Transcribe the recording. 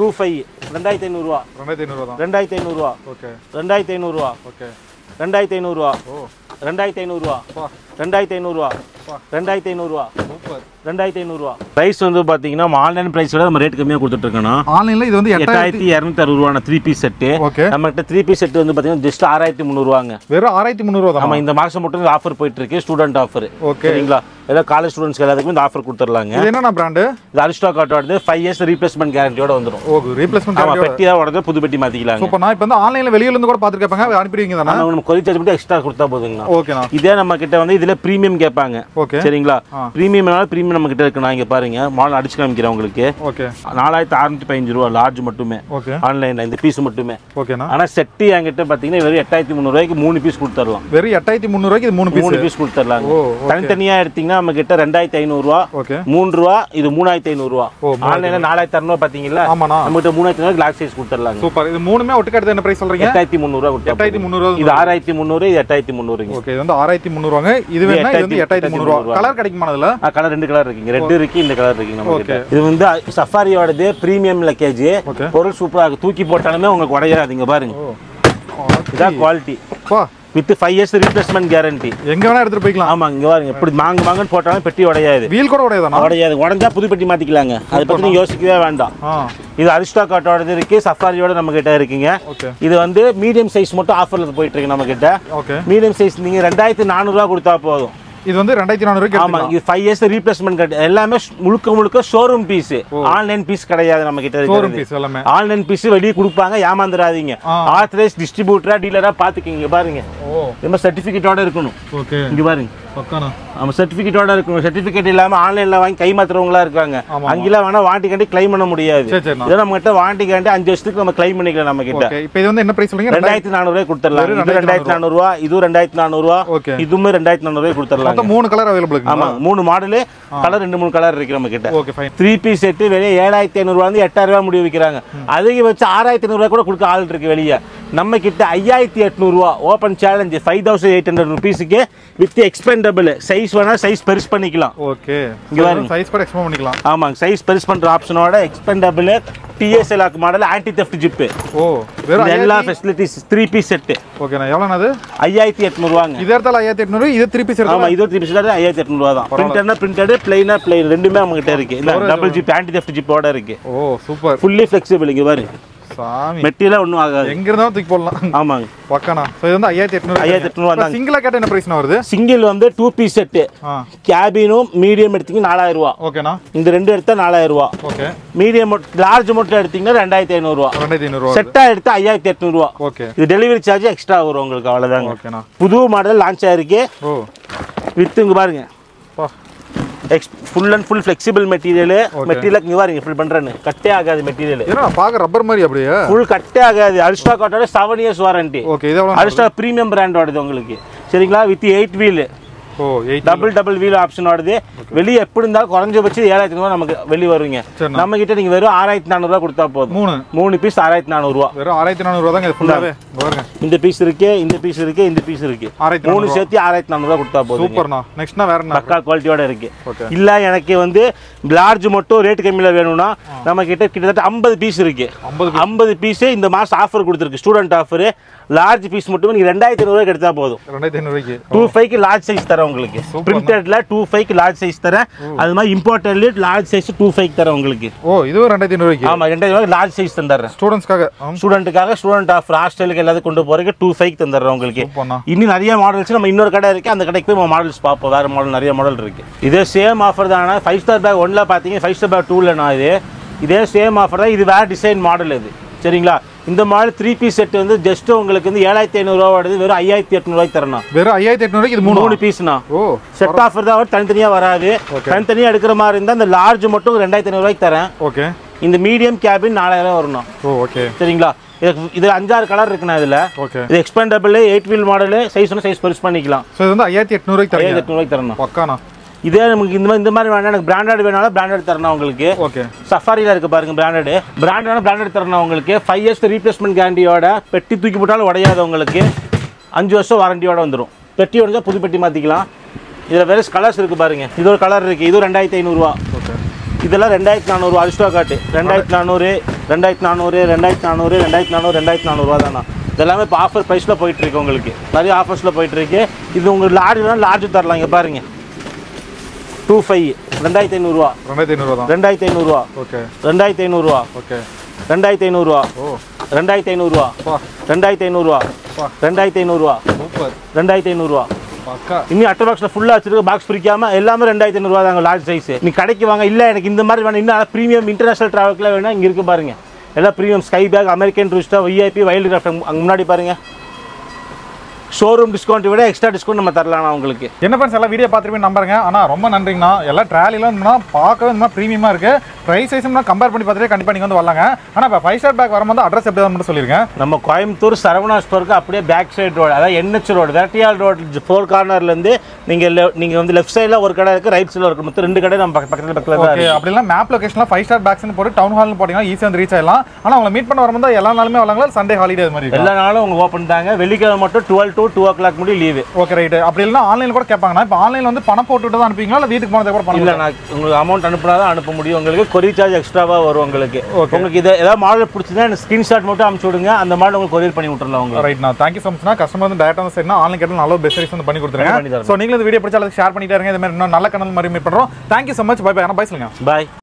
Two five ரெண்டாயிரத்தி ஐநூறுரூவா ரெண்டாயிரத்தி ஐநூறுவா தான் ரெண்டாயிரத்தி ஐநூறுரூவா ஓகே ரெண்டாயிரத்தி ஐநூறுரூவா ஓகே ரெண்டாயிரத்தி ஐநூறுரூவா ஓ ரெண்டாயிரத்தி ஐநூறுரூவா பா ரெண்டாயிரத்தி ஐநூறுரூவா பா. ரெண்டாயிரத்தி ஐநூறுரூவா சூப்பர் ரெண்டாயிரத்தி ஐநூறுரூவா ப்ரைஸ் வந்து பார்த்தீங்கன்னா நம்ம ஆன்லைன் ப்ரைஸ் விட நம்ம ரேட் கம்மியாக கொடுத்துட்ருக்கோண்ணா ஆன்லைன்ல இது வந்து எட்டாயிரத்தி எட்டாயிரத்தி இரநூத்தி அறுபது ரூபா த்ரீ பீஸ் செட்டு ஓகே நம்மகிட்ட த்ரீ பீஸ் செட் வந்து பார்த்தீங்கன்னா ஜஸ்ட் ஆறாயிரத்தி முந்நூறுவாங்க வெறும் ஆறாயிரத்தி முந்நூறுவா தான் நம்ம இந்த மாதம் மட்டும் ஆஃபர் போயிட்டு இருக்கு ஸ்டூடெண்ட் ஆஃபர் ஓகே சரிங்களா ஏதோ காலேஜ் ஸ்டூடெண்ட்ஸ்க்கு எல்லாத்துக்கும் இந்த ஆஃபர் கொடுத்துர்லாங்க இது என்னண்ணா பிராண்டு இது அரிஸ்டா காட்டோட ஃபைவ் இயர்ஸ் ரீப்ளேஸ்மெண்ட் கேரண்டியோட வந்துடும் ஓ ரீப்ளேஸ்மெண்ட் ஆமா பெட்டி தான் உடனே புது பெட்டி மாற்றிக்கலாங்க சூப்பர் நான் இப்போ வந்து ஆன்லைன்ல வெளியில இருந்து கூட பார்த்துருக்கேன் அனுப்பிடுவீங்க தானே ஆனால் நம்ம கொரி சார்ஜ் மட்டும் எக்ஸ்ட்ரா கொடுத்தா போதுங்கண்ணா ஓகேண்ணா இதே நம்ம கிட்ட வந்து இதுல பிரீமியம் கேட்பாங்க ஓகே சரிங்களா ஆ. பிரீமியம்னால பிரீமியம் நம்ம கிட்ட இருக்கு நான் இங்க பாருங்க மாடல் அடிச்சு காமிக்கிறேன் உங்களுக்கு ஓகே நாலாயிரத்தி அறுநூத்தி பதினஞ்சு ரூபா லார்ஜ் மட்டுமே ஓகே ஆன்லைன்ல இந்த பீஸ் மட்டுமே ஓகேண்ணா ஆனா செட்டு என்கிட்ட பாத்தீங்கன்னா வெறும் எட்டாயிரத்தி முந்நூறுவாய்க்கு மூணு பீஸ் கொடுத்துடலாம் வெறும் எட்டாயிரத்தி முந்நூறுவாய்க்கு இது மூணு பீஸ் மூணு பீஸ் கொடுத்துடலாங்க ஓ தனித்தனியா எடுத்தீங்கன்னா நம்ம கிட்ட ரெண்டாயிரத்தி ஐநூறுரூவா ஓகே மூணு ரூபா இது மூணாயிரத்தி ஐநூறுரூவா ஓ, மூணாயிரத்தி ஆன்லைன்ல நாலாயிரத்தி அறுநூறுவா பாத்தீங்களா ஆமாண்ணா நம்ம கிட்ட மூணாயிரத்தி ஐநூறு கிளாஸ் சைஸ் கொடுத்துடலாங்க சூப்பர் இது மூணுமே ஒட்டுக்கு எடுத்து என்ன பிரைஸ் சொல்றீங்க எட்டாயிரத்தி முந்நூறுவா கொடுத்தா எட்டாயிரத்தி முந்நூறுவா இது ஆறாயிரத்தி முந்நூறு இது எட்டாயிரத்தி முந்நூறுங்க ஓகே இது வந்து ஆறாயிரத்தி முந்நூறுவாங்க இது வேணா இது வந்து எட்டாயிரத்தி முந்நூறுவா கலர் கிடைக்குமா அதுல கலர் ரெண்டு கலர் இருக்குங்க ரெட் இருக்கு இந்த கலர் இருக்கு நம்ம கிட்ட Okay. இது வந்து சஃபாரியோடது பிரீமியம் லக்கேஜ் ஓகே பொருள் சூப்பரா இருக்கு தூக்கி போட்டாலுமே உங்களுக்கு உடையாதுங்க பாருங்க இதான் குவாலிட்டி பா with five years replacement guarantee எங்க வேணா எடுத்துட்டு போய்க்கலாம் ஆமாங்க இங்க பாருங்க இப்படி மாங்க மாங்கன்னு போட்டாலும் பெட்டி உடையாது வீல் கூட உடையதானா உடையாது உடஞ்சா புது பெட்டி மாத்திக்கலாங்க அதை பத்தி நீங்க யோசிக்கவே வேண்டாம் ஆ இது அரிஸ்டா காட்டோடது இருக்கு சஃபாரியோட நம்ம கிட்ட இருக்குங்க ஓகே இது வந்து மீடியம் சைஸ் மட்டும் ஆஃபர்ல போயிட்டு இருக்கு நம்ம கிட்ட ஓகே மீடியம் சைஸ் நீங்க ரெண்டாயிரத்தி நானூறுரூவா கொடுத்தா போதும் இது வந்து ரெண்டாயிரத்தி நானூறுக்கு ஆமா இது ஃபைவ் இயர்ஸ் ரீப்ளேஸ்மெண்ட் கட் எல்லாமே ஷ்- முழுக்க முழுக்க ஷோரூம் பீஸ் ஆன்லைன் பீஸ் கிடையாது நம்ம கிட்ட ஷோரூம் இருக்கிறது பீஸ் எல்லாமே ஆன்லைன் பீஸ் வெளியே கொடுப்பாங்க ஏமாந்துடாதீங்க ஆ. ஆத்தரைஸ் டிஸ்ட்ரிபியூட்டரா டீலரா பாத்துக்கிங்க பாருங்க ஓ நம்ம சர்டிபிகேட்டோட இருக்கணும் ஓகே இங்க பாருங்க பக்கானா நம்ம சர்டிபிகேட்டோட இருக்கணும் சர்டிபிகேட் இல்லாம ஆன்லைன்ல வாங்கி கை மாத்துறவங்களா இருக்காங்க ஆமா. அங்கெல்லாம் வேணா வாண்டி காண்டி கிளைம் பண்ண முடியாது சரி சரிண்ணா இதை நம்ம கிட்ட வாண்டி காண்டி அஞ்சு வருஷத்துக்கு நம்ம கிளைம் பண்ணிக்கலாம் நம்ம கிட்ட ஓகே இப்போ இது வந்து என்ன பிரைஸ் சொல்றீங்க ரெண்டாயிரத்தி நானூறு ரூபாய் கொடுத்துடலாம் வெறும் இது ரெண்டாயிரத்தி நானூறு ரூபா இது ரெண்டாயிரத்தி நானூறு ரூபா ஓகே இதுவுமே ரெண்டாயிரத்தி நானூறு ரூபாய் கொடுத்துடலாம் மொத்தம் மூணு கலர் அவைலபிள் இருக்கு ஆமா மூணு மாடலு கலர் ரெண்டு மூணு கலர் இருக்கு நம்ம கிட்ட okay fine three piece set வெளியே ஏழாயிரத்தி ஐநூறுவா வந்து எட்டாயிரம் ரூபாய் முடிவு விற்கிறாங்க அதிகபட்சம் ஆறாயிரத்தி ஐநூறுவா கூட கொடுக்க ஆள் இருக்கு வெளியே நம்ம கிட்ட ஐயாயிரத்தி எட்நூறுவா open challenge five thousand eight hundred ருபீஸுக்கு வித் எக்ஸ்பெண்டபிள் சைஸ் வேணா சைஸ் பெருசு பண்ணிக்கலாம் ஓகே இங்க பாருங்க. சைஸ் கூட எக்ஸ்போர்ட் பண்ணிக்கலாம் ஆமாங்க சைஸ் பெருசு பண்ற ஆப்ஷனோட expandable DSL model anti theft zip ஓ வெறும் எல்லா ஃபெசிலிட்டிஸ் த்ரீ பீஸ் செட்டு ஓகேண்ணா எவ்வளோண்ணா அது ஐயாயிரத்தி எட்நூறுவாங்க இது இடத்துல ஐயாயிரத்தி எட்நூறு இது திருப்பி ஆமா எடுத்தாலும் இது த்ரீ பீஸ் ஐயாயிரத்தி எட்நூறுவா தான் பிரிண்டர்னா பிரிண்டட் பிளைனா பிளைன் ரெண்டுமே நம்ம கிட்ட இருக்கு இந்த டபுள் ஜிப் ஆன்டி தெஃப்ட் ஜிப்போட இருக்கு ஓ சூப்பர் ஃபுல்லி ஃப்ளெக்சிபிள் இங்க பாரு சாமி மெட்டீரியல் ஒன்றும் ஆகாது எங்க இருந்தாலும் தூக்கி போடலாம் ஆமாங்க பக்காண்ணா ஸோ இது வந்து ஐயாயிரத்தி எட்நூறு ஐயாயிரத்தி எட்நூறுவா தாங்க சிங்கிளா கேட்ட என்ன பிரைஸ்ண்ணா வருது சிங்கிள் வந்து டூ பீஸ் செட்டு ஆ கேபினும் மீடியம் எடுத்தீங்க நாலாயிரம் ரூபா ஓகேண்ணா இந்த ரெண்டு எடுத்தா நாலாயிரம் ரூபா ஓகே மீடியம் லார்ஜ் மட்டும் எடுத்தீங்கன்னா ரெண்டாயிரத்தி ஐநூறுரூவா ரெண்டாயிரத்தி ஐநூறுரூவா செட்டா எடுத்தா ஐயாயிரத்தி எட்நூறுவா ஓகே இது டெலிவரி சார்ஜ் எக்ஸ்ட்ரா வரும் உங்களுக்கு அவ்வளோதாங்க ஓகேண்ணா புது மாடல் லான்ச் ஆயிருக்கு ஓ வித் இங்க பாருங்க பா x full and full flexible material material இங்க பாருங்க ஃபுல் பண்றேன்னு கட்டே ஆகாது மெட்டீரியல் ஏன்னா பார்க்க ரப்பர் மாதிரி அப்படியே ஃபுல் கட்டே ஆகாது அரிஸ்டா காட்டோட செவன் இயர்ஸ் வாரண்டி ஓகே இது எவ்வளோ அரிஸ்டா ப்ரீமியம் பிராண்டோடது உங்களுக்கு சரிங்களா வித் எயிட் வீல் ஓ எயிட் டபுள் டபுள் வீல் ஆப்ஷனோடது வெளியே எப்படி இருந்தாலும் குறைஞ்சபட்சம் ஏழாயிரத்தி ரூபா நமக்கு வெளியே வருவீங்க சரிண்ணா. நம்ம கிட்ட நீங்க வெறும் ஆறாயிரத்தி நானூறுரூவா கொடுத்தா போதும் மூணு மூணு பீஸ் ஆறாயிரத்தி நானூறுரூவா வெறும் ஆயிரத்தி நானூறுவா தாங்க இது ஃபுல்லாகவே பாருங்க இந்த பீஸ் இருக்கு இந்த பீஸ் இருக்கு இந்த பீஸ் இருக்கு ஆயிரத்தி மூணு சேர்த்து ஆறாயிரத்தி நானூறுரூவா கொடுத்தா போதும் சூப்பர்ண்ணா நெக்ஸ்ட்னா வேற என்ன பக்கா குவாலிட்டியோட இருக்கு ஓகே இல்ல எனக்கு வந்து லார்ஜ் மட்டும் ரேட் கம்மியில வேணும்னா நம்ம கிட்ட கிட்டத்தட்ட ஐம்பது பீஸ் இருக்கு ஐம்பது ஐம்பது பீஸ் இந்த மாசம் ஆஃபர் கொடுத்துருக்கு ஸ்டூடெண்ட் ஆஃபர் லார்ஜ் பீஸ் மட்டும் நீங்க ரெண்டாயிரத்தி ஐநூறுவா எடுத்தா போதும் ரெண்டாயிரத்தி ஐநூறுக்கு டூ ஃபைவ்க்கு லார்ஜ் சைஸ் தரேன் உங்களுக்கு பிரிண்டட்ல டூ ஃபைவ்க்கு லார்ஜ் சைஸ் தரேன் அது மாதிரி இம்போர்ட்டட்ல லார்ஜ் சைஸ் டூ ஃபைவ் தரேன் உங்களுக்கு ஓ இதுவும் ரெண்டாயிரத்தி ஐநூறுக்கு ஆமா ரெண்டாயிரம் ரூபாய் லார்ஜ் சைஸ் தந்துடுறேன் ஸ்டூடெண்ட்ஸ்க்காக ஸ்டூடெண்ட்டுக்காக ஸ்டூடெண்ட் ஆஃபர் ஹாஸ்டலுக்கு எல்லாத்தையும் கொண்டு போறதுக்கு டூ ஃபைவ் தந்துடுறேன் உங்களுக்கு சூப்பர்ண்ணா இன்னும் நிறைய மாடல்ஸ் நம்ம இன்னொரு கடை இருக்கு அந்த கடைக்கு போய் நம்ம மாடல்ஸ் பார்ப்போம் வேற மாடல் நிறைய மாடல் இருக்கு இதே சேம் ஆஃபர் தான் ஃபைவ் ஸ்டார் பேக் ஒன்ல பார்த்தீங்க ஃபைவ் ஸ்டார் பேக் டூவில் நான் இது இதே சேம் ஆஃபர் தான் இது வேற டிசைன் மாடல் இது சரிங்களா இந்த மாடல் த்ரீ பீஸ் செட் வந்து ஜஸ்ட் உங்களுக்கு வந்து ஏழாயிரத்தி ஐநூறுரூவா வருது வெறும் ஐயாயிரத்தி எட்நூறுவாய்க்கு தரணும் வெறும் ஐயாயிரத்தி எட்நூறுக்கு இது மூணு மூணு பீஸ்ண்ணா ஓ செட் ஆஃபர் தான் வரும், தனித்தனியா வராது தனித்தனியா எடுக்கிற மாதிரி இருந்தால் இந்த லார்ஜ் மட்டும் ரெண்டாயிரத்தி ஐநூறுவாய்க்கு தரேன் ஓகே இந்த மீடியம் கேபின் நாலாயிரம் வரணும் ஓ ஓகே சரிங்களா இதுக்கு இது அஞ்சாறு கலர் இருக்குண்ணா இதில் ஓகே இது expandable eight wheel model size ஒன்று சைஸ் பெருசு பண்ணிக்கலாம் ஸோ இது வந்து ஐயாயிரத்தி எட்நூறுக்கு தரீங்க ஐயாயிரத்தி எட்நூறுவாய்க்கு தரணும் பக்காண்ணா இதே நமக்கு இந்த மாதிரி இந்த மாதிரி வேணா எனக்கு பிராண்டட் வேணாலும் பிராண்டட் தரணும் உங்களுக்கு ஓகே சஃபாரியில் இருக்கு பாருங்க பிராண்டடு பிராண்டட் பிராண்டட் தரணும் உங்களுக்கு ஃபைவ் இயர்ஸ் ரீப்ளேஸ்மெண்ட் கேரண்டியோட பெட்டி தூக்கி போட்டாலும் உடையாது உங்களுக்கு அஞ்சு வருஷம் வாரண்டியோட வந்துடும் பெட்டி உடஞ்சா புது பெட்டி மாற்றிக்கலாம் இதில் வேறு கலர்ஸ் இருக்கு பாருங்க இது ஒரு கலர் இருக்கு இது ரெண்டாயிரத்தி ஐநூறுரூவா ஓகே இதெல்லாம் ரெண்டாயிரத்தி நானூறு அரிஸ்டோ காட்டு ரெண்டாயிரத்தி நானூறு ரெண்டாயிரத்தி நானூறு ரெண்டாயிரத்தி நானூறு ரெண்டாயிரத்தி நானூறு ரெண்டாயிரத்தி நானூறுரூவா தானா இதெல்லாமே இப்போ ஆஃபர் ப்ரைஸில் போயிட்டுருக்கு உங்களுக்கு நிறைய ஆஃபர்ஸில் போயிட்டுருக்கு இது உங்களுக்கு லார்ஜ் வேணால் லார்ஜ் தரலாம் இங்கே பாருங்க டூ ஃபைவ் ரெண்டாயிரத்தி ஐநூறுரூவா ரெண்டாயிரத்தி ஐநூறுவா தான் ரெண்டாயிரத்தி ஐநூறுரூவா ஓகே ரெண்டாயிரத்தி ஐநூறுரூவா ஓகே ரெண்டாயிரத்தி ஐநூறுரூவா ஓ ரெண்டாயிரத்தி ஐநூறுரூவா பா ரெண்டாயிரத்தி ஐநூறுரூவா பா ரெண்டாயிரத்தி ஐநூறுரூவா சூப்பர் ரெண்டாயிரத்தி ஐநூறுரூவா பக்கா இன்னும் அட்டை பாக்ஸில் ஃபுல்லாக வச்சிருக்க பாக்ஸ் பிரிக்காம எல்லாமே ரெண்டாயிரத்தி ஐநூறுரூவா தாங்க லார்ஜ் சைஸ் நீ கடைக்கு வாங்க இல்லை எனக்கு இந்த மாதிரி வேணும் இன்னும் ப்ரீமியம் இன்டர்நேஷனல் ட்ராவல்க்குலாம் வேணும் இங்கே இருக்கு பாருங்க எல்லாம் premium Sky bag American Tourister VIP Wildcraft அங்கே முன்னாடி பாருங்க ஷோரூம் டிஸ்கவுண்ட் விட எக்ஸ்ட்ரா டிஸ்கவுண்ட் நம்ம தரலாம் உங்களுக்கு என்ன ஃப்ரெண்ட்ஸ் எல்லாம் வீடியோ பார்த்துருப்பேன் நம்புறேங்க ஆனால் ரொம்ப நன்றிங்கண்ணா எல்லாம் ட்ராலிலாம் இருந்தோம்னா பார்க்கவே இந்த மாதிரி ப்ரீமியமாக இருக்குது ப்ரைஸ் வைஸ்னா கம்பேர் பண்ணி பார்த்துட்டு கண்டிப்பாக நீங்கள் வந்து வரலாங்க ஆனால் இப்போ ஃபைவ் ஸ்டார் பேக் வரும்போது அட்ரஸ் எப்படி தான் மட்டும் சொல்லியிருக்கேன் நம்ம கோயம்புத்தூர் சரவணா ஸ்டோருக்கு அப்படியே பேக் சைடு ரோடு அதாவது என்ஹெச் ரோடு வெட்டியால் ரோடு ஃபோர் கார்னர்லேருந்து நீங்கள் நீங்கள் வந்து லெஃப்ட் சைடில் ஒரு கடை இருக்குது ரைட் சைடில் இருக்கு மொத்தம் ரெண்டு கடை நம்ம பக்க- பக்கத்துல பக்கத்தில் தான் ஓகே அப்படிலாம் மேப் லொகேஷன்லாம் ஃபைவ் ஸ்டார் பேக்ஸ்னு போட்டு டவுன் ஹால்னு போட்டிங்கன்னா ஈஸியாக வந்து ரீச் ஆகலாம் ஆனால் உங்களை மீட் பண்ண வரும்போது எல்லா நாளுமே வரலாங்களா சண்டே ஹாலிடே அது மாதிரி இருக்கும் எல்லா நாளும் உங்க ஓப்பன் தாங்க வெள்ளிக்கிழமை மட்டும் twelve to two o'clock முடியும் லீவு ஓகே ரைட்டு அப்படி இல்லைனா ஆன்லைனில் கூட கேட்பாங்கண்ணா இப்போ ஆன்லைனில் வந்து பணம் போட்டுட்டு தான் அனுப்பிங்களா இல்லை வீட்டுக்கு போனதுக்கு அப்புறம் பணம் இல்ல நான் உங்களுக்கு அமௌண்ட் அனுப்புனா தான் அனுப்ப முடியும் உங்களுக்கு கொரியர் சார்ஜ் எக்ஸ்ட்ராவா வரும் உங்களுக்கு Okay. உங்களுக்கு இதை ஏதாவது மாடல் பிடிச்சதுன்னா எனக்கு ஸ்கிரீன்ஷாட் மட்டும் அனுப்பிச்சு விடுங்க அந்த மாடல் உங்களுக்கு கொரியர் பண்ணி விட்டுறலாம் உங்களுக்கு ரைட் நான் தேங்க்யூ ஸோ மச்னா கஸ்டமர் வந்து டேரக்டாக வந்து சரினா ஆன்லைன் கேட்டால் நல்ல பெஸ்ட் சர்வீஸ் வந்து பண்ணி பண்ணி கொடுத்துருங்க தரேன். ஸோ நீங்களும் இந்த வீடியோ பிடிச்சா ஷேர் பண்ணிட்டே இருங்க இந்த மாதிரி இன்னும் நல்ல கனல் மாதிரி மீட் பண்ணுறோம் thank you so much bye bye ஆனால் பை சொல்லுங்க பாய்